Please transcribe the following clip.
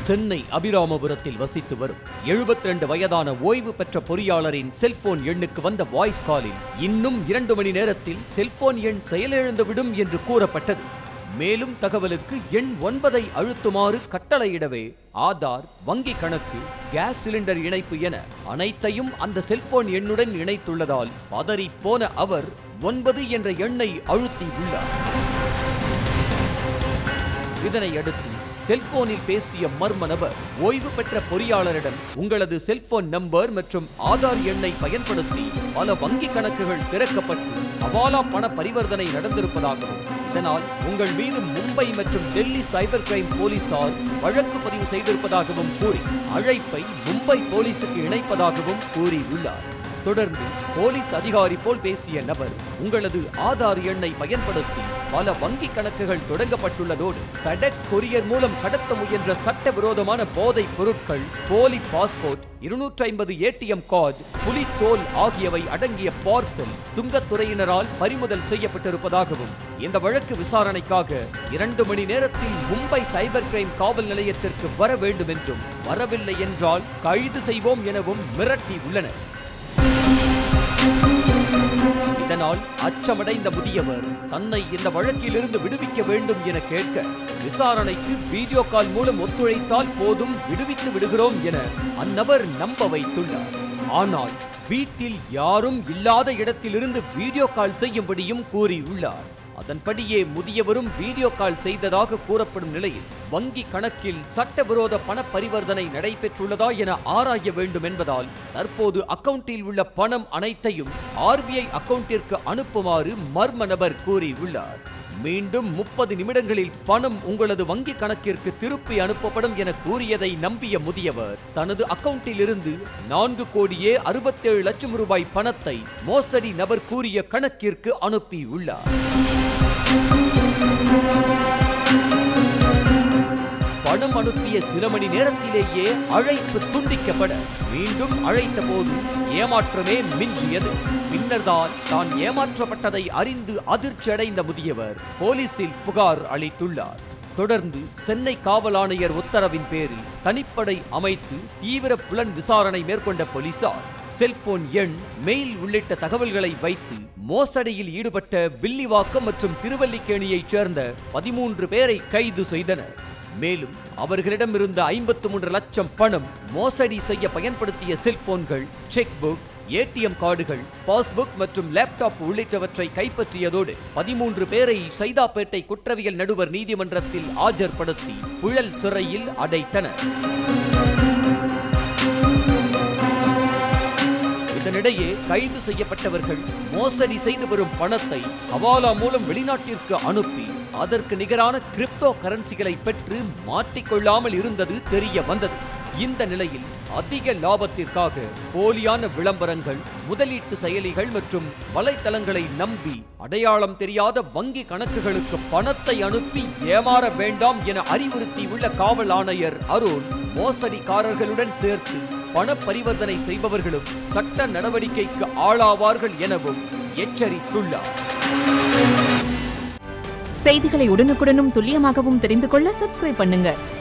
சென்னை அபிராமபுரத்தில் வசித்து வரும் 72 வயதான ஓய்வு பெற்ற பொறியாளரின் செல்போன் எண்ணுக்கு வந்த வாய்ஸ் காலில் இன்னும் இரண்டு மணி நேரத்தில் செல்போன் எண் செயலிழந்துவிடும் என்று கூறப்பட்டது மேலும் தகவலுக்கு எண் ஒன்பதை அழுத்துமாறு கட்டளையிடவே ஆதார் வங்கி கணக்கு கேஸ் சிலிண்டர் இணைப்பு என அனைத்தையும் அந்த செல்போன் எண்ணுடன் இணைத்துள்ளதால் பதறி போன அவர் ஒன்பது என்ற எண்ணை அழுத்தி உள்ளார் இதனை அடுத்து செல்போனில் பேசிய மர்ம நபர் ஓய்வு பெற்ற பொறியாளரிடம் உங்களது செல்போன் நம்பர் மற்றும் ஆதார் எண்ணை பயன்படுத்தி பல வங்கி கணக்குகள் திறக்கப்பட்டு ஹவாலா பண பரிவர்த்தனை நடந்திருப்பதாகவும் இதனால் உங்கள் மீது மும்பை மற்றும் டெல்லி சைபர் கிரைம் போலீசார் வழக்கு பதிவு செய்திருப்பதாகவும் கூறி அழைப்பை மும்பை போலீசுக்கு இணைப்பதாகவும் கூறியுள்ளார் தொடர்ந்து போலீஸ் அதிகாரி போல் பேசிய நபர் உங்களது ஆதார் எண்ணை பயன்படுத்தி பல வங்கி கணக்குகள் தொடங்கப்பட்டுள்ளதோடு FedEx கொரியர் மூலம் கடத்த முயன்ற சட்டவிரோதமான போதைப் பொருட்கள் போலி பாஸ்போர்ட் இருநூற்றி ஐம்பது ஏடிஎம் கார்டு புலித்தோல் ஆகியவை அடங்கிய பார்சல் சுங்கத்துறையினரால் பறிமுதல் செய்யப்பட்டிருப்பதாகவும் இந்த வழக்கு விசாரணைக்காக இரண்டு மணி நேரத்தில் மும்பை சைபர் கிரைம் காவல் நிலையத்திற்கு வர வேண்டும் என்றும் வரவில்லை என்றால் கைது செய்வோம் எனவும் மிரட்டி உள்ளனர் இதனால் அச்சமடைந்த முதியவர் தன்னை இந்த வழக்கிலிருந்து விடுவிக்க வேண்டும் என கேட்க விசாரணைக்கு வீடியோ கால் மூலம் ஒத்துழைத்தால் போதும் விடுவித்து விடுகிறோம் என அந்நபர் நம்ப வைத்துள்ளார் ஆனால் வீட்டில் யாரும் இல்லாத இடத்திலிருந்து வீடியோ கால் செய்யும்படியும் கூறியுள்ளார் அதன்படியே முதியவரும் வீடியோ கால் செய்ததாக கூறப்படும் நிலையில் வங்கி கணக்கில் சட்டவிரோத பண பரிவர்த்தனை நடைபெற்றுள்ளதா என ஆராய வேண்டும் என்பதால் தற்போது அக்கவுண்டில் உள்ள பணம் அனைத்தையும் ஆர்பிஐ அக்கவுண்டிற்கு அனுப்புமாறு மர்ம நபர் கூறியுள்ளார் மீண்டும் முப்பது நிமிடங்களில் பணம் உங்களது வங்கி கணக்கிற்கு திருப்பி அனுப்பப்படும் என கூறியதை நம்பிய முதியவர் தனது அக்கவுண்டில் இருந்து நான்கு கோடியே அறுபத்தேழு லட்சம் ரூபாய் பணத்தை மோசடி நபர் கூறிய கணக்கிற்கு அனுப்பியுள்ளார் பணம் அனுப்பிய சில மணி நேரத்திலேயே அழைப்பு துண்டிக்கப்பட மீண்டும் அழைத்த போது ஏமாற்றமே மிஞ்சியது பின்னர்தான் தான் ஏமாற்றப்பட்டதை அறிந்து அதிர்ச்சி அடைந்த முதியவர் போலீசில் புகார் அளித்துள்ளார் தொடர்ந்து சென்னை காவல் ஆணையர் உத்தரவின் பேரில் தனிப்படை அமைத்து தீவிர புலன் விசாரணை மேற்கொண்ட போலீசார் செல்போன் எண் மெயில் உள்ளிட்ட தகவல்களை வைத்து மோசடியில் ஈடுபட்ட வில்லிவாக்கம் மற்றும் திருவல்லிக்கேணியைச் சேர்ந்த பதிமூன்று பேரை கைது செய்தனர் மேலும் அவர்களிடம் இருந்த ஐம்பத்து மூன்று லட்சம் பணம் மோசடி செய்ய பயன்படுத்திய செல்போன்கள் செக் புக் ஏடிஎம் கார்டுகள் பாஸ்புக் மற்றும் லேப்டாப் உள்ளிட்டவற்றை கைப்பற்றியதோடு பதிமூன்று பேரை சைதாப்பேட்டை குற்றவியல் நடுவர் நீதிமன்றத்தில் ஆஜர்படுத்தி புழல் சிறையில் அடைத்தனர் இதனிடையே கைது செய்யப்பட்டவர்கள் மோசடி செய்து வரும் பணத்தை ஹவாலா மூலம் வெளிநாட்டிற்கு அனுப்பி அதற்கு நிகரான கிரிப்டோ கரன்சிகளை பெற்று மாற்றிக்கொள்ளாமல் இருந்தது தெரிய வந்தது இந்த நிலையில் அதிக லாபத்திற்காக போலியான விளம்பரங்கள் முதலீட்டு செயலிகள் மற்றும் வலைத்தளங்களை நம்பி அடையாளம் தெரியாத வங்கி கணக்குகளுக்கு பணத்தை அனுப்பி ஏமாற வேண்டாம் என அறிவுறுத்தியுள்ள காவல் ஆணையர் அருண் மோசடிக்காரர்களுடன் சேர்த்து பண பரிவர்த்தனை செய்பவர்களும் சட்ட நடவடிக்கைக்கு ஆளாவார்கள் எனவும் எச்சரித்துள்ளார் செய்திகளை உடனுக்குடனும் துல்லியமாகவும் தெரிந்து கொள்ள சப்ஸ்கிரைப் பண்ணுங்க